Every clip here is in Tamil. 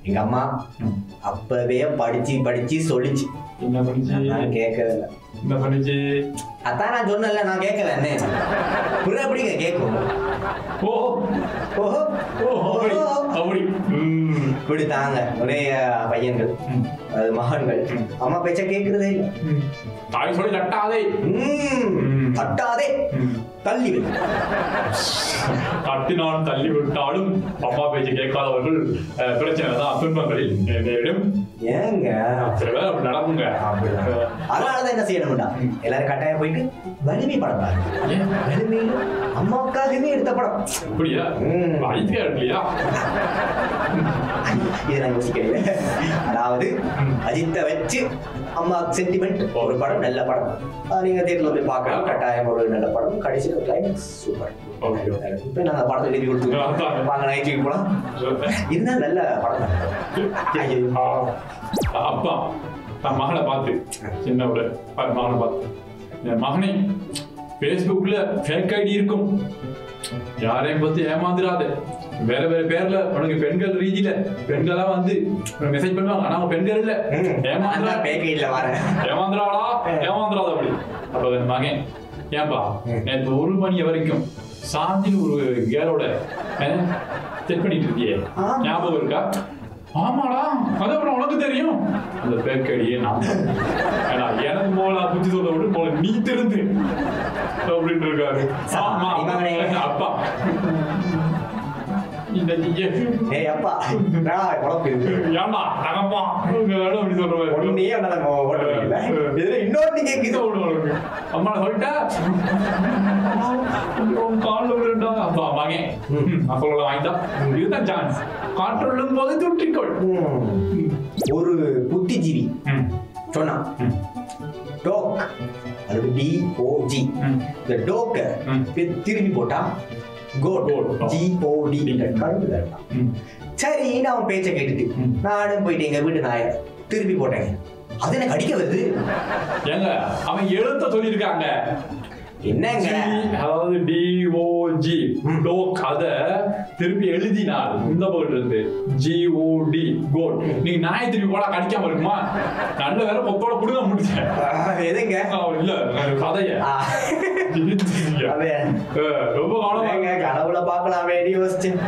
எங்க அம்மா அப்பவே படிச்சு படிச்சு சொல்லிச்சு என்ன பண்ணிச்சு நான் கேட்கவே இல்லை என்ன பண்ணிச்சு அதான் நான் சொன்னேன்ல நான் கேட்கல என்ன புரிய எப்படிங்க கேட்கும் ஓ ஓஹோ ஓ அப்படி ஓஹோ. அப்படி ம். இப்படி தாங்க நிறைய பையன்கள் ம். அது மகன்கள் அம்மா பேச்ச கேட்கறதே இல்லை ம். தாய் சொல்லி கட்டாதே ம், ம். தட்டாதே ம். தள்ளி வை. தட்டினாலும் தள்ளி விட்டாலும் அப்பா பேச்சு கேட்காதவர்கள் அஹ், பிரச்சனை தான் துன்பங்களில் நேரிடும் ஏங்க சில பேர் அப்படி நடக்குங்க அப்படிதான். அஹ், அதனாலதான் என்ன செய்யணும்டா எல்லாரும் கட்டாயம் போயிட்டு வலிமை படம் பாருங்க ஏன்? வலிமை அம்மாவுக்காகவே எடுத்த படம் அப்படியா ம். ஐத்தியா இல்லையா இதை நான் யோசிக்கல அதாவது ம். அஜித்தை வச்சு அம்மா சென்டிமெண்ட் ஒரு படம் நல்ல படம் அது நீங்க தேட்டர்ல போய் பார்க்கலாம் கட்டாயம் ஒரு நல்ல படம் கடைசியில் கிளைமேக்ஸ் சூப்பர் Okay. இப்போ நாங்க படத்தை எழுதி கொடுத்து அதான். வாங்க நைட்டுக்கு போலாம் இதுதான் நல்ல படம் தான் ஐயோ. ஆ, அப்பா தன் மகனை பார்த்து சின்ன ஒரு ப- மகனை பார்த்து என் மகனே ஃபேஸ்புக்ல ஃபேக் ஐடி இருக்கும் யாரையும் பத்தி ஏமாந்துடாத வேற வேற பேர்ல உனக்கு பெண்கள் ரீதியில பெண்களா வந்து மெசேஜ் பண்ணுவாங்க ஆனா அவங்க பெண்கள் இல்ல ம். நான் ஏமாந்துடா தான் பேக்கையில் வரேன் ஏமாந்துடாடா ஏமாந்துடாத அப்படி அப்ப என் மகன் ஏன்பா ம். நேற்று ஒரு மணி வரைக்கும் சாந்தின்னு ஒரு கேரோட செக் பண்ணிட்டு இருக்கியே ஆமா. ஞாபகம் இருக்கா ஆமாடா அது அப்புறம் உனக்கு தெரியும் அந்த பேக்கடியே நான் தான். ஏன்னா எனக்கு போல புத்தி சொல்ல விட்டு போல நீ திருந்து அப்படின்னு இருக்காரு ஆமா இவனே. அப்பா இந்த நீங்க ஏய் அப்பா நான் குழப்பம் இருக்கு ஏன்டா தகப்பா அப்படி சொல்ற மாதிரி ஒன்னே நம்ம ஓட்ட முடியல இதுல இன்னொரு இது கேக்குது ஒண்ணு உனக்கு. அம்மா சொல்லிட்டா கால்ல விழுண்டா அப்பா வாங்க நான் சொல்ல வாங்கிட்டா இதுதான் சான்ஸ் காற்றுள்ளும் போது துட்டிக்கொள் ம். ஒரு புத்திஜீவி ம், சொன்னான் ம், டோக் அது டி ஓ ஜி ம். இந்த டோக்க ம். திருப்பி போட்டா goat Goat. G O T கழுவு தரலாம் ம். சரி நான் அவன் பேச்சை கேட்டுட்டு ம். நானும் போயிட்டு எங்க வீட்டு நாய திருப்பி போட்டேங்க அது எனக்கு அடிக்க வருது ஏங்க அவன் எழுத்த சொல்லியிருக்காங்க என்னங்க G, அதாவது டி ஓ ஜி ம். டோக் அத திருப்பி எழுதினால் இந்த போட்டு இருந்து ஜி ஓ டி கோட் நீங்க நாய் திருப்பி போட கடிக்காம இருக்குமா நல்ல வேற கொத்தோட புடுங்க முடிச்சேன் ஆஹ், எதுங்க இல்ல கதைய ஆ, அது அஹ், ரொம்ப ஏங்க, காலம் கடவுளை பார்க்கலாம் வேண்டி யோசிச்சேன்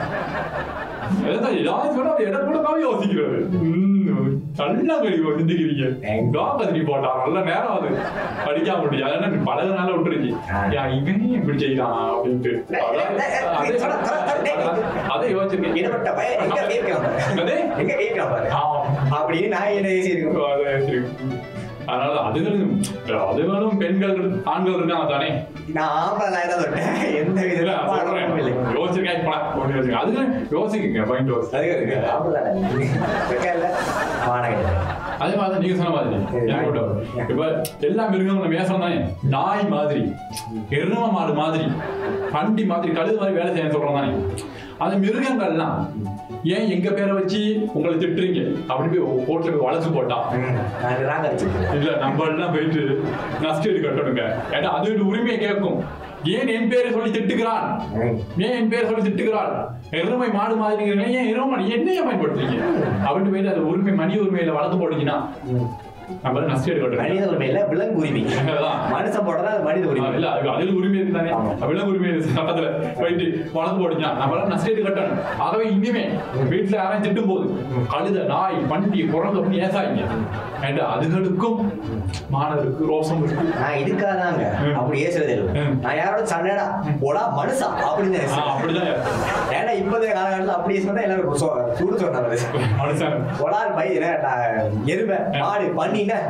ஏதாவது சொன்னா அது இடம் கூடக்காவே யோசிக்கிறது ம், நல்லா கழிவு சிந்திக்கிறீங்க டாக் அது நீ போட்டா நல்ல நேரம் அது படிக்காம முடியாது ஏன்னா நீ பழகுனால விட்டுருச்சு ஏன் இவன் இப்படி செய்யலாம் அப்படின்ட்டு அதான், அதே- அதே யோசிச்சிருக்கேன் இடப்பட்ட பையன் எங்க கேட்கிறான் பாரு. என்னது? எங்க கேட்கிறான் பாரு ஆ. அப்படின்னு நான் என்ன பேசியிருக்கேன் அதே யோசிச்சிருக்கேன். அதனால அதுகளும் அதுகளும் பெண்கள் ஆண்கள் இருக்காங்க தானே நான் ஆம்பளை நாய் தான் தொட்டேன் எந்த வித இல்ல, தப்பான சொல்றேன். இல்லை யோசிச்சிருக்கேன் போடா, அப்படின்னு யோசிச்சிருக்கேன். அதுகளும் யோசிக்குங்க பாயிண்ட் யோசி அது இருக்கு. ஆம்பளை நாய். வெக்கம் இல்ல, மானம் இல்லை. அதே மாதிரி தான் நீங்க சொன்ன மாதிரி எனக்கு கூட வரும். இப்ப எல்லா மிருகங்களும் நம்ம ஏன் சொன்னேன் நாய் மாதிரி எரும மாடு மாதிரி பண்டி மாதிரி கழுது மாதிரி வேலை செய்ய சொல்றோம் தானே அந்த மிருகங்கள்லாம் ஏன் எங்க பேரை வச்சு உங்களை திட்டுறீங்க அப்படி போய் கோர்ட்ல போய் வழக்கு போட்டா ம், நான் நிராகரிச்சிருக்கேன். இல்ல நம்ம எல்லாம் போயிட்டு நஷ்டீடு கட்டணுங்க ஏன்னா அது உரிமையை கேட்கும் ஏன் என் பேரை சொல்லி திட்டுகிறான் ம். ஏன் என் பேரை சொல்லி திட்டுகிறாள் எருமை மாடு மாதிரி இருக்கிறீங்க, ஏன் எருமை மாடு என்னைய பயன்படுத்துறீங்க அப்படின்னு போயிட்டு அது உரிமை மனித உரிமையில வழக்கு போட்டீங்கன்னா ம். நம்ம நஷ்டீடு கட்டணும் மனித உரிமை இல்ல விலங்கு உரிமை அதான். மனுஷன் போடுறதா அது மனித உரிமை இல்ல அது அதில் உரிமை இருக்கு தானே ஆமா. விலங்கு உரிமை இருக்கு சட்டத்துல போயிட்டு வழக்கு போடுங்க நம்ம நஷ்டீடு கட்டணும் ஆகவே இனிமே வீட்டுல யாரையும் திட்டும் போது கழுத நாய் பண்டி குரங்கு அப்படின்னு ஏசாயிங்க ஏன்டா அதுகளுக்கும் மாணவருக்கு ரோசம் இருக்கு நான் இதுக்காக தாங்க ம். அப்படி ஏசுறது இல்லை ம். நான் யாரோட சண்டைடா போடா மனுஷா அப்படின்னு தான் ஆ, ஏசுவேன். அப்படிதான் ஏசுவேன். ஏன்னா இப்போதைய காலகட்டத்தில் அப்படி சொன்னா எல்லாரும் சொ- சுடு சொன்னாங்க மனுஷன் கொலார் பையன் எருமை மாடு பண்ணினா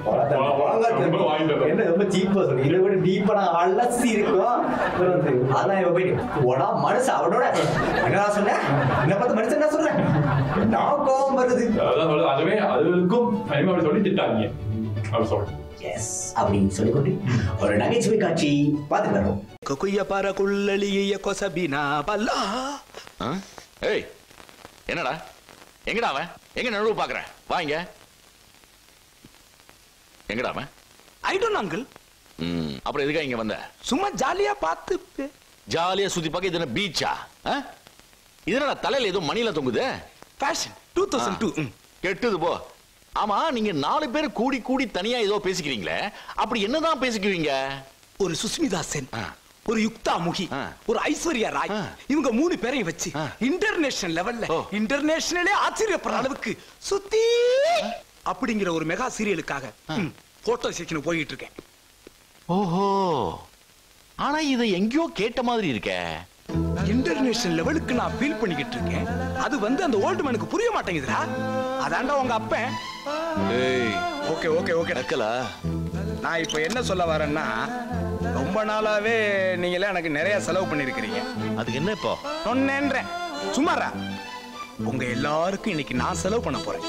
ரொம்ப வாங்கிட்டு வரும். என்ன ரொம்ப சீப்பா சொல்லு இதை விட டீப்பா நான் அலசி இருக்கும் இவர் வந்து அதான் இவ போயிட்டு உடா மனுஷன் அவனோட என்னடா சொன்ன என்ன பார்த்து மனுஷன் என்ன சொல்றேன் நான் கோபம் வருது அதான் சொல்றது அதுவே அதுகளுக்கும் மகிமை அப்படி சொல்லி திட்டாதீங்க அப்படி சொல்றேன் எஸ் அப்படின்னு சொல்லிக்கொண்டு ஒரு நகைச்சுவை காட்சி பார்த்துட்டு வரோம் Kukuya para kullaliya kosabina balla. ஆ? ஏய் என்னடா எங்கடா அவன் எங்க நடுவு பாக்குறேன் வாங்க எங்கடா அவன் I don't know, uncle. ம் அப்புறம் எதுக்கா இங்க வந்த சும்மா ஜாலியா பார்த்து பே- ஜாலியா சுத்தி பார்க்க இது என்ன பீச்சா இது என்னடா தலையில ஏதோ மணில தொங்குது ஃபேஷன் டூ தௌசண்ட் டூ கெட்டது போ ஆமா நீங்க நாலு பேர் கூடி கூடி தனியா ஏதோ பேசிக்கிறீங்களே அப்படி என்னதான் பேசிக்குவீங்க ஒரு சுஸ்மிதா சென் ஆ. ஒரு யுக்தா முகி ஆ. ஒரு ஐஸ்வர்யா ராய் ஆ. இவங்க மூணு பேரையும் வச்சு ஆ. இன்டர்நேஷனல் லெவல்ல ஓ. இன்டர்நேஷனலே ஆச்சரியப்படுற அளவுக்கு சுத்தி அப்படிங்கிற ஒரு மெகா சீரியலுக்காக போட்டோ செக்ஷன் போயிட்டு இருக்கேன் ஓஹோ ஆனா இதை எங்கேயோ கேட்ட மாதிரி இருக்கே இன்டர்நேஷனல் லெவலுக்கு நான் ஃபீல் பண்ணிக்கிட்டு இருக்கேன் அது வந்து அந்த ஓல்டு மேனுக்கு புரிய மாட்டேங்குதுடா அதான்டா உங்க அப்பன் ஏய் ஓகே ஓகே ஓகே நக்கலா நான் இப்போ என்ன சொல்ல வரேன்னா ரொம்ப நாளாவே நீங்களே எனக்கு நிறைய செலவு பண்ணிருக்கிறீங்க அதுக்கு என்ன இப்போ சொன்னேன்றேன் சும்மாரா உங்க எல்லாருக்கும் இன்னைக்கு நான் செலவு பண்ண போறேன்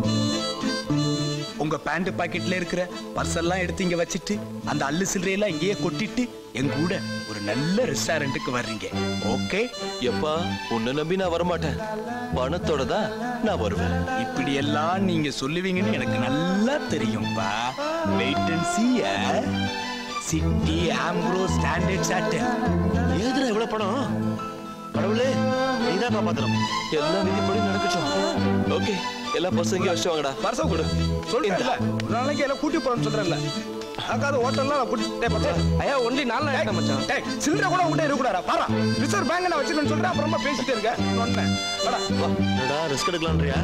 உங்க பேண்ட் பாக்கெட்ல இருக்கிற பர்ஸ் எல்லாம் எடுத்து இங்க வச்சுட்டு அந்த அள்ளு சில்லறையெல்லாம் இங்கேயே கொட்டிட்டு எங்க கூட ஒரு நல்ல ரெஸ்டாரண்ட்டுக்கு வர்றீங்க ஓகே எப்பா உன்னை நம்பி நான் வரமாட்டேன் பணத்தோட தான் நான் வருவேன் இப்படி எல்லாம் நீங்க சொல்லுவீங்கன்னு எனக்கு நல்லா தெரியும்பா wait and see Citi Amro Standard Chartered ஏதுடா இவ்வளவு பணம் கடவுளே நீதான் காப்பாத்தணும் எல்லாம் விதிப்படி நடக்கட்டும் ஓகே எல்லா பசங்க வச்சு வாங்கடா வருஷம் கொடு சொல்லிட்டுல ஒரு நாளைக்கு எல்லாம் கூட்டி போறேன்னு சொல்றேன்ல அக்காத ஹோட்டல்ல நான் கூட்டி டேய் பச்சா ஐயா ஒன்லி நாலு நாள் மச்சான் டேய் சில்லறை கூட உங்ககிட்ட இருக்கக்கூடாதா பாரா ரிசர்வ் பேங்க் நான் வச்சிருக்கேன்னு சொல்றேன் அப்புறமா பேசிட்டே இருக்க சொன்னேன் வாடா வா என்னடா ரிஸ்க் எடுக்கலான்றியா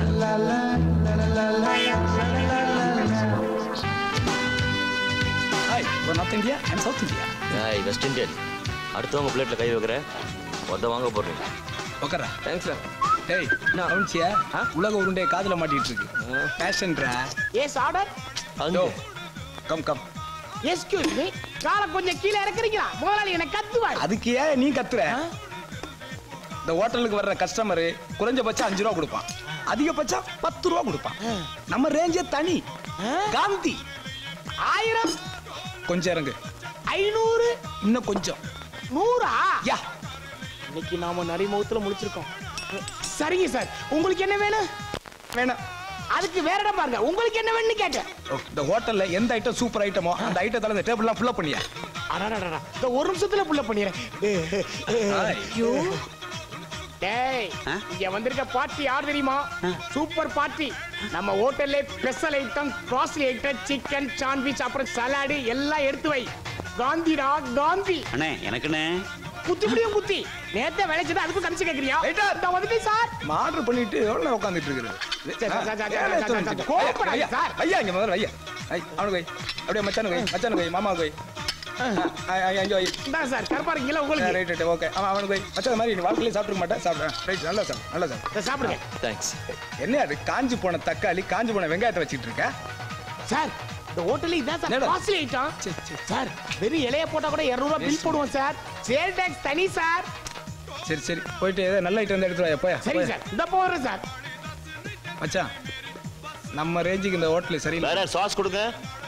hi you north India and south India ஏய் வெஸ்ட் இந்தியன் அடுத்தவங்க பிளேட்ல கை வைக்கிற உத வாங்க போறீங்க உட்காரா தேங்க்ஸ் சார் டேய் நான் கவனிச்சியா உலக உருண்டை காதுல மாட்டிட்டு இருக்கு ஃபேஷன்ரா எஸ் ஆர்டர் அங்க கம் கம் எஸ்கியூஸ் மீ காலை கொஞ்சம் கீழே இறக்குறீங்களா முதலாளி என்ன கத்துவார் அதுக்கு ஏன் நீ கத்துற இந்த ஹோட்டலுக்கு வர்ற கஸ்டமர் குறைஞ்சபட்சம் அஞ்சு ரூபா கொடுப்பான் அதிகபட்சம் பத்து ரூபா கொடுப்பான் நம்ம ரேஞ்சே தனி காந்தி ஆயிரம் கொஞ்சம் இறங்கு ஐநூறு இன்னும் கொஞ்சம் நூறா யா இன்னைக்கு நாம நரிமுகத்துல முடிச்சிருக்கோம் சரிங்க சார் உங்களுக்கு என்ன வேணும் வேணாம் அதுக்கு வேற இடம் பாருங்க உங்களுக்கு என்ன வேணும்னு கேட்டேன் ஓ, இந்த ஹோட்டல்ல எந்த ஐட்டம் சூப்பர் ஐட்டமோ அந்த ஐட்டத்தால இந்த டேபிள்லாம் ஃபுல்லப் பண்ணியா அடடடடா இந்த ஒரு நிமிஷத்துல புள்ள பண்ணிடுறேன் ஐயோ டேய் இங்க வந்திருக்க பார்ட்டி யார் தெரியுமா சூப்பர் பார்ட்டி நம்ம ஹோட்டல்ல special item costly item chicken sandwich அப்புறம் சலாடு எல்லாம் எடுத்து வை காந்திடா காந்தி அண்ணே எனக்குண்ணே குத்தி முடியும் குத்தி நேத்தே விளைச்சது அதுக்கும் கணிச்சு கேக்குறியா Waiter. இந்த வந்துட்டு சார் ஆர்டர் பண்ணிட்டு எவ்வளவு நேரம் உட்காந்துட்டு இருக்கிறது சரி, சரி, சரி, சரி, சரி, சரி, சரி. கோவப்படாதீங்க, ஐயா, சார். ஐயா இங்க முதல்ல ஐயா ஐ, அவனுக்கு வை அப்படியே மச்சானுக்கு வை மச்சானுக்கு வை மாமாவுக்கு வை அஞ்சு வை இந்தா சார் கருப்பா இருக்கீங்களா உங்களுக்கு ரைட் ரைட் ஓகே அவன் அவனுக்கு வை மச்சான் மாதிரி நீ வாழ்க்கையில சாப்பிட்டுக்க மாட்டேன் சாப்பிடுறேன் ரைட் நல்லா சார் நல்லா சார் இதை சாப்பிடுங்க தேங்க்ஸ் என்ன அது காஞ்சி போன தக்காளி காஞ்சி போன வெங்காயத்தை வச்சிட்டு இருக்க சார் இந்த ஹோட்டல்ல இதான் சார் என்னடா? காஸ்ட்லி ஐட்டம் சரி, சரி. சார் வெறும் இலைய போட்டா கூட 200 ரூபாய் பில் போடுவோம் சார் சேல் டாக்ஸ் தனி சார் சரி சரி போயிட்டு ஏதோ நல்ல ஐட்டம் வந்து எடுத்து வாயா போயா சரி போயா. சார் இந்த போறேன் சார் மச்சான் நம்ம ரேஞ்சுக்கு இந்த ஹோட்டல் சரியில்லை வேற சாஸ் கொடுங்க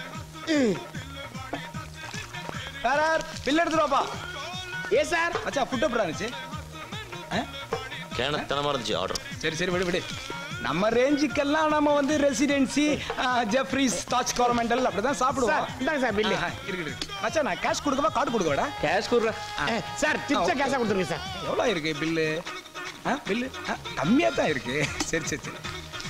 வேற பில் எடுத்துட்டு வாப்பா ஏ சார் மச்சான் ஃபுட் எப்படி இருந்துச்சு ஆ? கேனத்தனமா இருந்துச்சு ஆர்டர் சரி சரி விடு விடு நம்ம ரேஞ்சுக்கெல்லாம் நம்ம வந்து ரெசிடென்சி ஜெஃப்ரிஸ் தாஜ் காரமெண்டல் அப்படிதான் சார் சாப்பிடுவோம் இந்தாங்க சார் பில்லு ஆ, இருக்கு இருக்கு மச்சான் நான் கேஷ் கொடுக்கவா கார்டு கொடுக்கவாடா கேஷ் கொடுறேன் சார் டிப்ஸை கேஷா கொடுத்துருங்க சார் எவ்வளோ இருக்கு பில்லு ஆ பில்லு ஆ, கம்மியா தான் இருக்கு சரி சரி சரி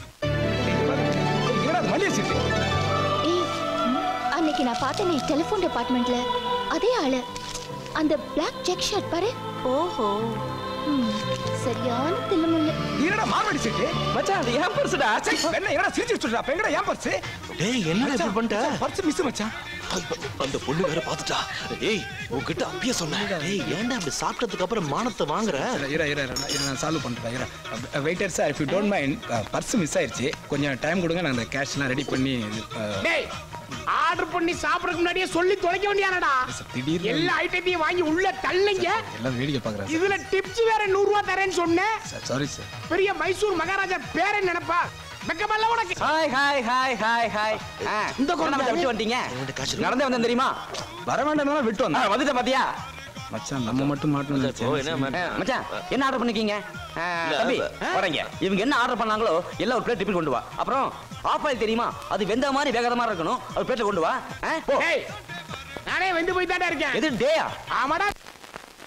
இவரா மல்லிகை சீட்டு ஏய் அன்னைக்கு நான் பார்த்தேனே டெலிஃபோன் டிபார்ட்மெண்ட்ல அதே ஆளு அந்த பிளாக் செக் ஷர்ட் பாரு ஓஹோ ம், சரியான தில்லுமுல்லு என்னடா மார்வாடி சீட்டு மச்சான் அது ஏன் பர்சுடா என்ன என்னடா சிரிச்சு வச்சுடா அப்ப எங்கடா ஏன் பர்ஸ் டேய் என்னடா இப்படி பண்ணிட்ட பர்ஸ் மிஸ் மச்சான் அந்த பொண்ணு வேற பாத்துட்டா ஏய் உன்கிட்ட அப்பயே சொன்னேன் ஏய் ஏன்டா இப்படி சாப்பிட்டதுக்கு அப்புறம் மானத்தை வாங்குற இரு இரு இரு, இரு நான் சால்வ் பண்ணுறேன் இரு waiter sir if you don't mind purse miss ஆயிருச்சு கொஞ்சம் டைம் கொடுங்க நான் அந்த கேஷ்லாம் ரெடி பண்ணி அஹ், டேய் ஆர்டர் பண்ணி சாப்பிடறதுக்கு முன்னாடியே சொல்லி தொலைக்க வேண்டியானடா திடீர்னு எல்லா ஐட்டத்தையும் வாங்கி உள்ள தள்ளுங்க எல்லாம் வேடிக்கை பார்க்குறேன் இதுல டிப்ஸ் வேற நூறு ரூபாய் தரேன்னு சொன்னேன் சார் சாரி சார் பெரிய மைசூர் மகாராஜா பேரை நினைப்பா வெக்கமல்ல உனக்கு hi hi hi hi hi இந்த கொரோனா விட்டு வந்துட்டீங்க நடந்தே வந்தேன் தெரியுமா வர வேண்டாம் விட்டு ஆ, வந்தேன் வந்துட்டேன் பாத்தியா மச்சான் நம்ம மட்டும் மாட்டணும் ஓ என்ன ஆ, man? மச்சான் என்ன ஆர்டர் பண்ணிருக்கீங்க ஆ, இல்ல, தம்பி ஆ. வரீங்க இவங்க என்ன ஆர்டர் பண்ணாங்களோ எல்லாம் ஒரு பிளேட் டிஃபன் கொண்டு வா அப்புறம் ஆஃப் ஆயில் தெரியுமா அது வெந்த மாதிரி வேகாத மாதிரி இருக்கணும் அது பிளேட்ல கொண்டு வா ஆ, போ டேய் நானே வெந்து போய் தாண்டா இருக்கேன் எது டேயா ஆமாடா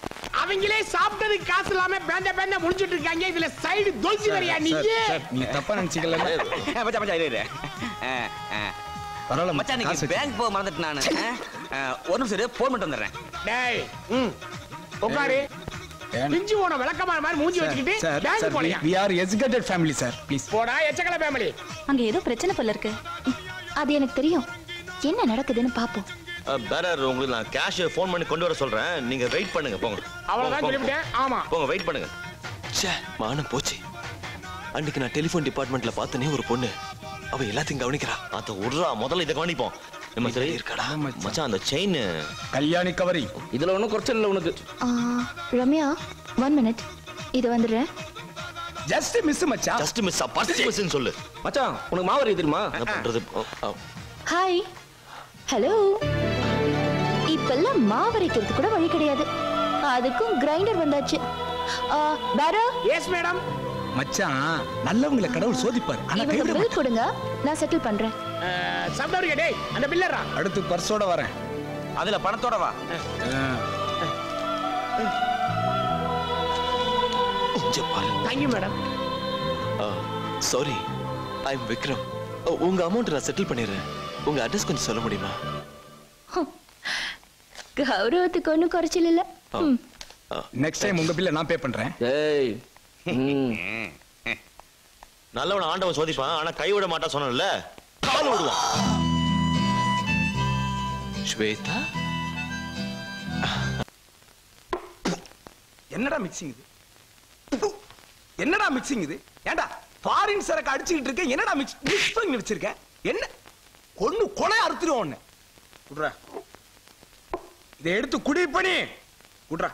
அவங்களே சாப்பிட்டதுக்கு காசு இல்லாம பேந்த பேந்த முடிஞ்சிட்டு இருக்காங்க இதுல சைடு தொல்சி வரையா நீ நீ தப்பா நினைச்சுக்கல மச்சான் மச்சான் இரு, இரு. ஆ, ஆ. பரவாயில்ல மச்சான் காசு இன்னைக்கு வச்சு. பேங்க் போக மறந்துட்டு நானு ஆ? ஆ, ஒரு நிமிஷம் இரு, போன் பண்ணிட்டு வந்துடுறேன் டேய் ம் உட்காரு பிஞ்சு போன விளக்கமான மாதிரி மூஞ்சி வச்சுக்கிட்டு சார் பேங்க் சார் போறியா we are educated family sir please போடா எச்சக்கல ஃபேமிலி அங்க ஏதோ பிரச்சனை போல இருக்கு அது எனக்கு தெரியும் என்ன நடக்குதுன்னு பாப்போம் பேரர் உங்களுக்கு நான் கேஷ் ஃபோன் பண்ணி கொண்டு வர சொல்றேன் நீங்க வெயிட் பண்ணுங்க போங்க அவ்வளவுதான் போங்க, சொல்லிவிட்டேன் ஆமா போங்க வெயிட் பண்ணுங்க ச்சே மானம் போச்சு அன்னைக்கு நான் டெலிஃபோன் டிபார்ட்மெண்ட்ல பார்த்தனே ஒரு பொண்ணு அவ எல்லாத்தையும் கவனிக்கிறா அத உட்றா முதல்ல இதை கவனிப்போம் நம்ம சரி இருக்கடா மச்சான் அந்த செயின் கல்யாணி கவரி இதுல ஒண்ணும் குறைச்சல் இல்லை உனக்கு ஆ, ரம்யா ஒன் மினிட் இது வந்துடுறேன் ஜஸ்ட் மிஸ் மச்சான் ஜஸ்ட் மிஸ் பர்ஸ் மிஸ்னு சொல்லு மச்சான் உனக்கு மாவரி தெரியுமா என்ன பண்றது ஓ, ஓ. ஹாய் ஹலோ இப்பெல்லாம் மாவரைக்கிறது கூட வழி கிடையாது அதுக்கும் கிரைண்டர் வந்தாச்சு ஆ, பாரா எஸ் மேடம் மச்சான் நல்லவங்களை கடவுள் சோதிப்பார் ஆனா இவங்க கைவிட பில் கொடுங்க நான் செட்டில் பண்றேன் சப்தவரியா டேய் அந்த பில்லரா அடுத்து பர்ஸோட வரேன் அதுல பணத்தோட வா கொஞ்சம் பாரு thank you madam sorry I am Vikram oh, உங்க அமௌண்ட் நான் செட்டில் பண்ணிடுறேன் உங்க அட்ரஸ் கொஞ்சம் சொல்ல முடியுமா கௌரவத்துக்கு ஒன்றும் குறைச்சல் இல்ல ம். நெக்ஸ்ட் டைம் உங்க பில்ல நான் பே பண்றேன் ஏய் நல்லவன ஆண்டவன் சோதிப்பான் ஆனா கை விட மாட்டா சொன்னல கால் விடுவான் ஸ்வேதா என்னடா மிக்சிங் இது ப்பு. என்னடா மிக்சிங் இது ஏன்டா ஃபாரின் சரக்கு அடிச்சுக்கிட்டு இருக்க என்னடா மிக்ஸ் மிக்ஸ் பண்ணி வச்சிருக்க என்ன கொன்னு கொலை அறுத்துடும் ஒண்ணு குடுறா இதை எடுத்து குடி பண்ணி குடுறா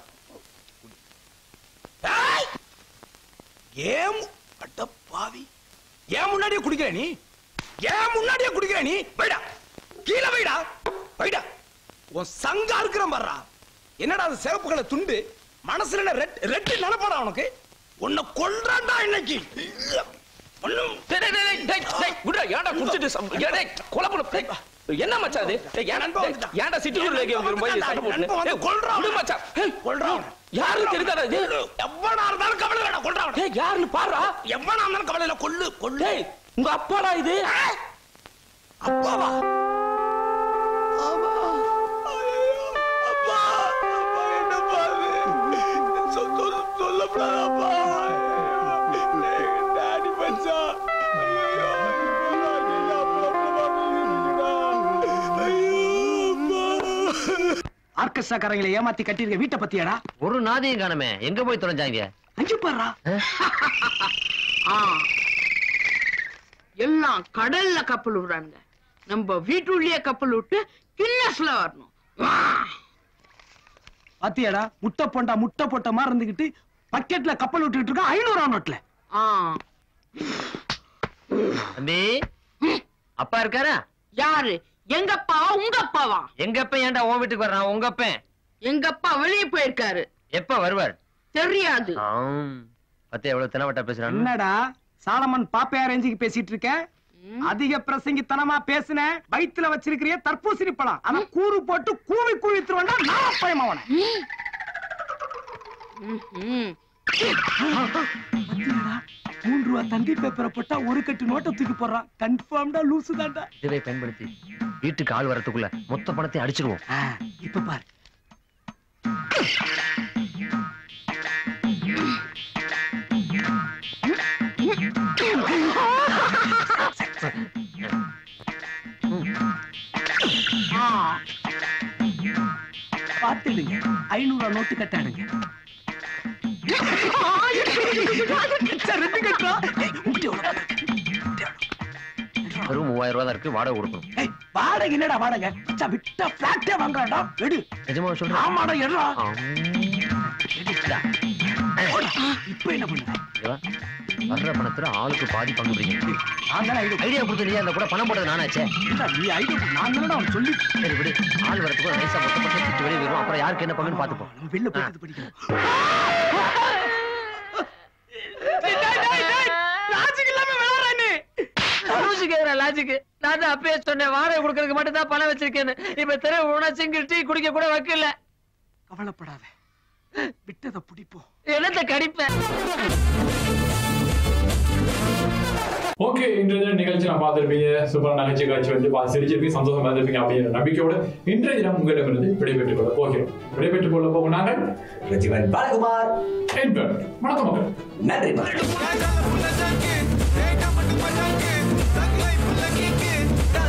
ஏய்! ஏன் அட பாவி ஏன் முன்னாடியே குடிக்கிற நீ ஏன் முன்னாடியே குடிக்கிற நீ வைடா கீழே வைடா வைடா உன் சங்கா இருக்கிற பாடுறா என்னடா அது சிவப்பு கலர் துண்டு மனசுல என்ன ரெட் ரெட் நினைப்பாடா உனக்கு உன்னை கொல்றான்டா இன்னைக்கு ஒண்ணும் ஏன்டா குடிச்சிட்டு சம்- ஏய், டேய், கொலை பண்ணு. டேய், என்ன மச்சான் இது டேய், ஏன் நண்பன் டேய், வந்துட்டான். ஏன்டா சிட்டிக்குள்ள கேம் போய் சண்டை போட்டு நண்பன் வந்து கொல்றான். விடு மச்சான் ஏய், கொல்றான் யாருன்னு தெரியுதாடா இது எவ்வளவு இருந்தாலும் கவலை வேணாம் கொல்றான் டேய் யாருன்னு பாருடா எவ்வளவு இருந்தாலும் கவலை இல்ல கொல்லு கொல்லு டேய் உங்க அப்பாடா இது அப்பாவா ஆமா. ஐயையோ, அப்பா, அப்பா, என்னப்பா இது? சொ- சொல்- சொல்லக்கூடாதாப்பா? ஐயையோ, டாடி மச்சான். ஐயையோ, ஐயையோ, அப்பா, அப்பா, அப்பா, ஐயோ, அப்பா. ஆர்கெஸ்ட்ராக்காரங்களை ஏமாத்தி கட்டிருக்க வீட்டை பத்தியாடா ஒரு நாதையும் காணுமே எங்க போய் தொலைஞ்சாங்க அஞ்சு பாடுறா ஆ. எல்லாம் கடல்ல கப்பல் விடுறானுங்க நம்ம வீட்டுள்ளேயே கப்பல் விட்டு கின்னஸ்ல வரணும் வா. பாத்தியாடா முட்டை போண்டா முட்டை போட்ட மாதிரி இருந்துகிட்டு பக்கெட்ல கப்பல் விட்டுக்கிட்டு இருக்கான் ஐநூறு நோட்ல ஆ. தம்பி அப்பா இருக்காரா யாரு எங்க அப்பாவா உங்க அப்பாவா எங்க அப்பா ஏன்டா உன் வீட்டுக்கு வர்றான் உங்க அப்பன் எங்க அப்பா வெளியே போயிருக்காரு எப்ப வருவார் தெரியாது ஆம். பத்தியா எவ்வளவு தினவட்டா பேசுறான் என்னடா சாலமன் பாப்பையா ரேஞ்சுக்கு பேசிட்டு இருக்க அதிக பிரசங்கித்தனமா பேசுன வயித்துல வச்சிருக்கிறிய தர்பூசணி பழம் ஆனா கூறு போட்டு கூவி கூவி திருவண்டா நான் பயமாவன ம்ஹும். மூன்று ரூபா தந்தி பேப்பரை போட்டா ஒரு கட்டு நோட்டை தூக்கி போடுறான் கன்ஃபார்ம்டா லூசு தான்டா இதுவே பயன்படுத்தி வீட்டுக்கு ஆள் வரதுக்குள்ள மொத்த பணத்தை அடிச்சிருவோம் இப்ப பாரு ஆ. பாத்துடுங்க ஐநூறு ரூபா நோட்டு கட்டாடுங்க சார், ரெண்டு கட்டுறா ஏய், உங்ககிட்ட எவ்வளவு பணம் இருக்கு? வெறும் மூவாயிரம் ரூபாய் தான் இருக்கு வாடகை கொடுக்கணும் ஏய், வாடகை என்னடா வாடகை மச்சான், விட்டா பிளாட்டே வாங்குறான்டா எடு நிஜமா சொல்றேன் ஆமாடா எடுடா ஆம். இப்ப என்ன பண்ணுவ இதுவா? வர்ற பணத்துல ஆளுக்கு பாதி பங்கு பிடிக்கணும் நான் தானே ஐடியா ஐடியா கொடுத்து அந்த கூட பணம் போட்டது நானாச்சே இல்ல, நீ ஐடியா நான் தானே அவன் சொல்லி சரி விடு ஆள் வரதுக்கு நைஸா மொத்த பணத்தை சுத்தி வெளியே வரும் அப்புறம் யாருக்கு என்ன பங்குன்னு பாத்துப்போம் நம்ம வெளில போய் படிக்கணும் லாஜிக் நான் தான் அப்பயே சொன்னேன் வாடகை கொடுக்கறதுக்கு மட்டும் தான் பணம் வச்சிருக்கேன்னு இப்ப தெரு உணா சிங்கிள் டீ குடிக்க கூட வைக்கல கவலைப்படாத விட்டதை பிடிப்போம் என்னத்த கடிப்பேன் ஓகே இன்றைய தினம் நிகழ்ச்சி நான் பார்த்திருப்பீங்க சூப்பரான நகைச்சுவை காட்சி வந்து பார்த்து சிரிச்சிருப்பீங்க சந்தோஷமா இருந்திருப்பீங்க அப்படிங்கிற நம்பிக்கையோட இன்றைய தினம் உங்களிடமிருந்து விடைபெற்றுக் கொள்ள போகிறோம் விடைபெற்றுக் கொள்ள போகும் நாங்கள் ரஜிவன் பாலகுமார் என்பர் வணக்கம் மக்கள் நன்றி மக்கள் புள்ள ஜாங்கு, ஏய், டமட்டு பஜாங்கு, தங்கலை புள்ள கீக்கு,